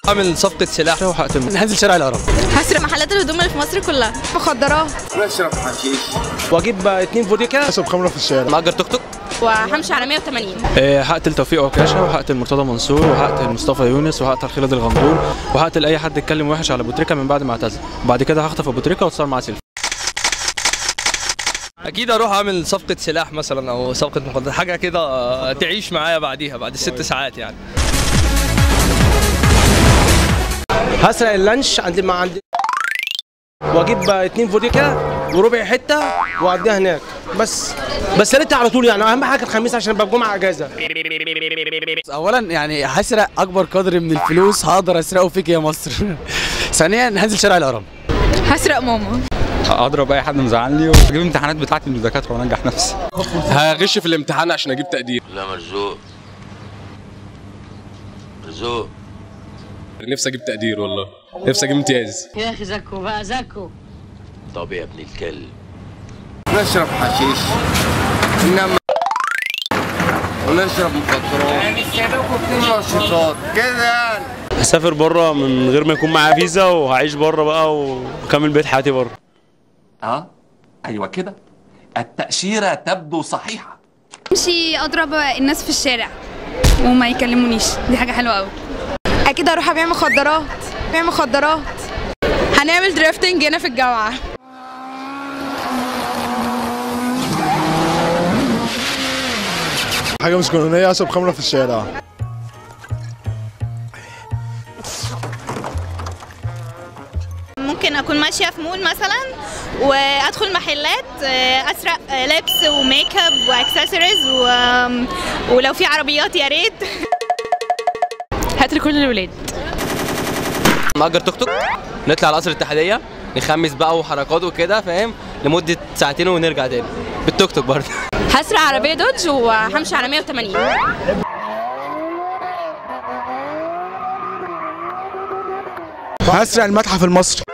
عامل صفقة سلاح وهقتل هنزل شارع الهرم هسرق محلات الهدوم اللي في مصر كلها مخدرات بشرب حشيش واجيب اتنين فوديكا اشرب خمره في الشارع مأجر توك توك وهمشي على 180 آه، هقتل توفيق عكاشه وهقتل مرتضى منصور وهقتل مصطفى يونس وهقتل خالد الغندور وهقتل اي حد اتكلم وحش على ابو تريكه من بعد ما اعتزل وبعد كده هخطف ابو تريكه واتصور معاه سيلفي أكيد أروح أعمل صفقة سلاح مثلا أو صفقة مخدرات حاجة كده آه، تعيش معايا بعديها بعد الست ساعات يعني هسرق اللانش عند ما عند واجيب اتنين فوديكا وربع حته واقضيها هناك بس بس يا ريت على طول يعني اهم حاجه الخميس عشان ابقى الجمعه اجازه اولا يعني هسرق اكبر قدر من الفلوس هقدر اسرقه فيك يا مصر ثانيا هنزل شارع الهرم هسرق ماما اضرب اي حد مزعلني واجيب الامتحانات بتاعتي من الدكاتره وانجح نفسي هغش في الامتحان عشان اجيب تقدير لا مرزوق مرزوق نفسي اجيب تقدير والله نفسي اجيب امتياز يا اخي زكو بقى زكو طب يا ابن الكلب نشرب حشيش انما ونشرب مخدرات نشاطات كده يعني هسافر بره من غير ما يكون معايا فيزا وهعيش بره بقى واكمل بقية حياتي بره اه ايوه كده التأشيرة تبدو صحيحة امشي اضرب الناس في الشارع وما يكلمونيش دي حاجه حلوه قوي اكيد اروح ابيع مخدرات ابيع مخدرات هنعمل دريفتنج هنا في الجامعه حاجه مش قانونيه اشرب خمره في الشارع ممكن اكون ماشيه في مول مثلا وادخل محلات آه، اسرق آه، لبس وميك اب واكسسوارز و... ولو في عربيات يا ريت هات كل الولاد مأجر توك توك نطلع على قصر الاتحادية نخمس بقى وحركات وكده فاهم لمدة ساعتين ونرجع تاني بالتوك توك برضه هسرق عربيه دوج وهمشي على 180 هسرق المتحف المصري